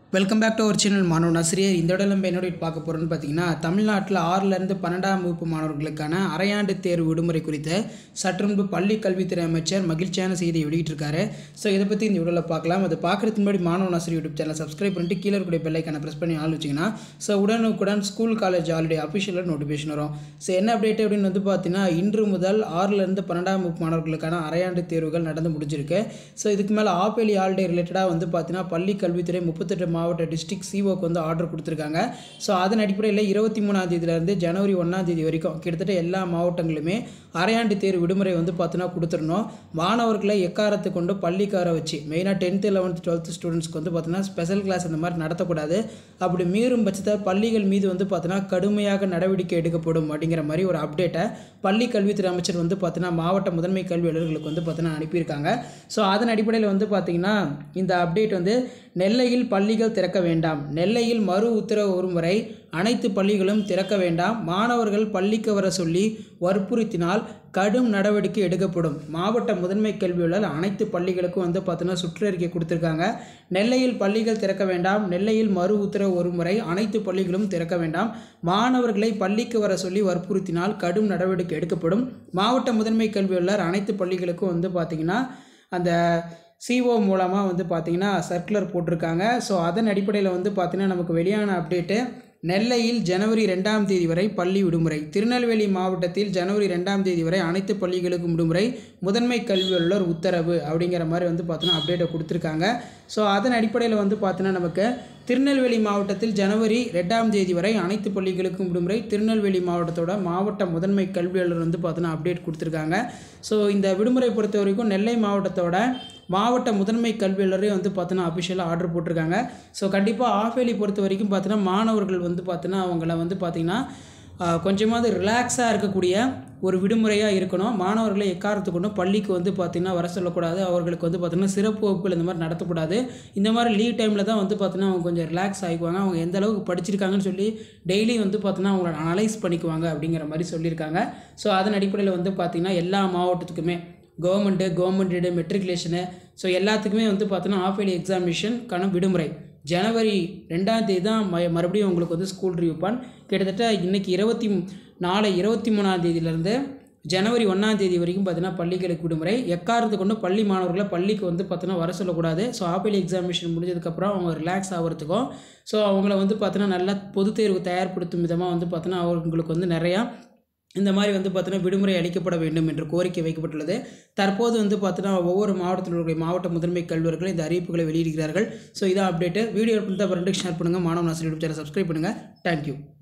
welcome back to our channel மாணவன் ஆசிரியர் இந்த இடம் நம்ம என்னோட பார்க்க போகிறோம்னு பார்த்தீங்கன்னா தமிழ்நாட்டில் ஆறிலிருந்து பன்னெண்டாம் வகுப்பு மாணவர்களுக்கான அரையாண்டு தேர்வு விடுமுறை குறித்த சற்று முன்பு பள்ளி கல்வித்துறை அமைச்சர் மகிழ்ச்சியான செய்தியை வெளியிட்டிருக்காரு ஸோ இதை பற்றி இந்த வீடியோவில் பார்க்கலாம் அதை பார்க்குறதுக்கு முன்னாடி மாணவன் ஆசிரியர் யூடியூப் சேனல் சப்ஸ்கிரைப் பண்ணிட்டு கீழே இருக்கக்கூடிய பெல்லைக்கான ப்ரெஸ் பண்ணி ஆள் வச்சிங்கன்னா ஸோ உடனுக்குடன் ஸ்கூல் காலேஜ் ஆல்ரெடி அஃபிஷியலாக நோட்டிஃபிகேஷன் வரும் ஸோ என்ன அப்டேட் அப்படின்னு வந்து பார்த்தீங்கன்னா இன்று முதல் ஆறிலிருந்து பன்னெண்டாம் வகுப்பு மாணவர்களுக்கான அரையாண்டு தேர்வுகள் நடந்து முடிஞ்சிருக்கு ஸோ இதுக்கு மேலே ஆப்பேலி ஆல்டே ரிலேட்டடாக வந்து பார்த்தீங்கன்னா பள்ளி கல்வித்துறை முப்பத்தெட்டு மாவட்ட டிஸ்ட்ரிக்ட் சிஓக்கு வந்து ஆர்டர் கொடுத்துருக்காங்க ஸோ அதன் அடிப்படையில் இருபத்தி மூணாம் தேதியிலேருந்து ஜனவரி ஒன்றாம் தேதி வரைக்கும் கிட்டத்தட்ட எல்லா மாவட்டங்களுமே அரையாண்டு தேர்வு விடுமுறை வந்து பார்த்தீங்கன்னா கொடுத்துடணும் மாணவர்களை எக்காரத்தை கொண்டு பள்ளிக்கார வச்சு மெயினாக டென்த்து லெவன்த்து டுவெல்த்து ஸ்டூடெண்ட்ஸ்க்கு வந்து பார்த்தீங்கன்னா ஸ்பெஷல் கிளாஸ் அந்த மாதிரி நடத்தக்கூடாது அப்படி மீறும் பட்சத்தில் பள்ளிகள் மீது வந்து பார்த்தீங்கன்னா கடுமையாக நடவடிக்கை எடுக்கப்படும் அப்படிங்கிற மாதிரி ஒரு அப்டேட்டை பள்ளி கல்வித்துறை அமைச்சர் வந்து பார்த்தீங்கன்னா மாவட்ட முதன்மை கல்வி அலுவலர்களுக்கு வந்து பார்த்தீங்கன்னா அனுப்பியிருக்காங்க ஸோ அதன் அடிப்படையில் வந்து பார்த்தீங்கன்னா இந்த அப்டேட் வந்து நெல்லையில் பள்ளிகள் திறக்க வேண்டாம் நெல்லையில் மறு உத்தரவு ஒரு முறை அனைத்து பள்ளிகளும் திறக்க வேண்டாம் மாணவர்கள் பள்ளிக்கு வர சொல்லி வற்புறுத்தினால் கடும் நடவடிக்கை எடுக்கப்படும் மாவட்ட முதன்மை கல்வியாளர் அனைத்து பள்ளிகளுக்கும் வந்து பார்த்தீங்கன்னா சுற்றறிக்கை கொடுத்துருக்காங்க நெல்லையில் பள்ளிகள் திறக்க வேண்டாம் நெல்லையில் மறு உத்தரவு ஒரு முறை அனைத்து பள்ளிகளும் திறக்க வேண்டாம் மாணவர்களை பள்ளிக்கு வர சொல்லி வற்புறுத்தினால் கடும் நடவடிக்கை எடுக்கப்படும் மாவட்ட முதன்மை கல்வியாளர் அனைத்து பள்ளிகளுக்கும் வந்து பார்த்திங்கன்னா அந்த சிஓ மூலமாக வந்து பார்த்திங்கன்னா சர்க்குலர் போட்டிருக்காங்க ஸோ அதன் அடிப்படையில் வந்து பார்த்திங்கன்னா நமக்கு வெளியான அப்டேட்டு நெல்லையில் ஜனவரி ரெண்டாம் தேதி வரை பள்ளி விடுமுறை திருநெல்வேலி மாவட்டத்தில் ஜனவரி ரெண்டாம் தேதி வரை அனைத்து பள்ளிகளுக்கும் விடுமுறை முதன்மை கல்வி அலுவலர் உத்தரவு அப்படிங்கிற மாதிரி வந்து பார்த்தோன்னா அப்டேட்டை கொடுத்துருக்காங்க ஸோ அதன் அடிப்படையில் வந்து பார்த்தோன்னா நமக்கு திருநெல்வேலி மாவட்டத்தில் ஜனவரி ரெண்டாம் தேதி வரை அனைத்து பள்ளிகளுக்கும் விடுமுறை திருநெல்வேலி மாவட்டத்தோட மாவட்ட முதன்மை கல்வியாளர் வந்து பார்த்தோன்னா அப்டேட் கொடுத்துருக்காங்க ஸோ இந்த விடுமுறை பொறுத்த வரைக்கும் நெல்லை மாவட்டத்தோட மாவட்ட முதன்மை கல்வியாளரே வந்து பார்த்தோன்னா அஃபிஷியலாக ஆர்டர் போட்டிருக்காங்க ஸோ கண்டிப்பாக ஆஃபேலி பொறுத்த வரைக்கும் பார்த்தோன்னா மாணவர்கள் வந்து பார்த்தோன்னா அவங்கள வந்து பார்த்திங்கன்னா கொஞ்சமாவது ரிலாக்ஸாக இருக்கக்கூடிய ஒரு விடுமுறையாக இருக்கணும் மாணவர்களை எக்காரத்து கொண்டு பள்ளிக்கு வந்து பார்த்திங்கன்னா வர சொல்லக்கூடாது அவர்களுக்கு வந்து பார்த்திங்கன்னா சிறப்பு வகுப்புகள் இந்த மாதிரி நடத்தக்கூடாது இந்த மாதிரி லீவ் டைமில் தான் வந்து பார்த்திங்கன்னா அவங்க கொஞ்சம் ரிலாக்ஸ் ஆகிக்குவாங்க அவங்க எந்த அளவுக்கு படிச்சிருக்காங்கன்னு சொல்லி டெய்லி வந்து பார்த்திங்கன்னா அவங்கள அனலைஸ் பண்ணிக்குவாங்க அப்படிங்கிற மாதிரி சொல்லியிருக்காங்க ஸோ அதன் அடிப்படையில் வந்து பார்த்திங்கன்னா எல்லா மாவட்டத்துக்குமே கவர்மெண்ட்டு கவர்மெண்ட் மெட்ரிகுலேஷனு ஸோ எல்லாத்துக்குமே வந்து பார்த்தோன்னா ஆஃப் இயர்லி எக்ஸாமினேஷனுக்கான விடுமுறை ஜனவரி ரெண்டாம் தேதி தான் ம மறுபடியும் உங்களுக்கு வந்து ஸ்கூல் ரிவ்யூப்பான் கிட்டத்தட்ட இன்றைக்கி இருபத்தி நாளை இருபத்தி மூணாம் தேதியிலேருந்து ஜனவரி ஒன்றாம் தேதி வரைக்கும் பார்த்தீங்கன்னா பள்ளிகளுக்கு விடுமுறை எக்காரத்து கொண்டு பள்ளி மாணவர்களை பள்ளிக்கு வந்து பார்த்தோன்னா வர சொல்லக்கூடாது ஸோ ஆப்பிள் எக்ஸாமினேஷன் முடிஞ்சதுக்கப்புறம் அவங்க ரிலாக்ஸ் ஆகிறதுக்கும் ஸோ அவங்கள வந்து பார்த்தோன்னா நல்லா பொதுத் தேர்வு தயார்படுத்தும் விதமாக வந்து பார்த்தோன்னா அவங்களுக்கு வந்து நிறையா இந்த மாதிரி வந்து பார்த்தோன்னா விடுமுறை அளிக்கப்பட வேண்டும் என்று கோரிக்கை வைக்கப்பட்டுள்ளது தற்போது வந்து பார்த்தோன்னா ஒவ்வொரு மாவட்டத்தில் உள்ள மாவட்ட முதன்மை கல்வர்கள் இந்த அறிவிப்புகளை வெளியிடுகிறார்கள் ஸோ இதான் அப்டேட்டு வீடியோ இருந்தால் ரெண்டு ஷேர் பண்ணுங்கள் மாணவ ஆசிரியர் சேனல் சப்ஸ்கிரைப் பண்ணுங்கள் தேங்க்யூ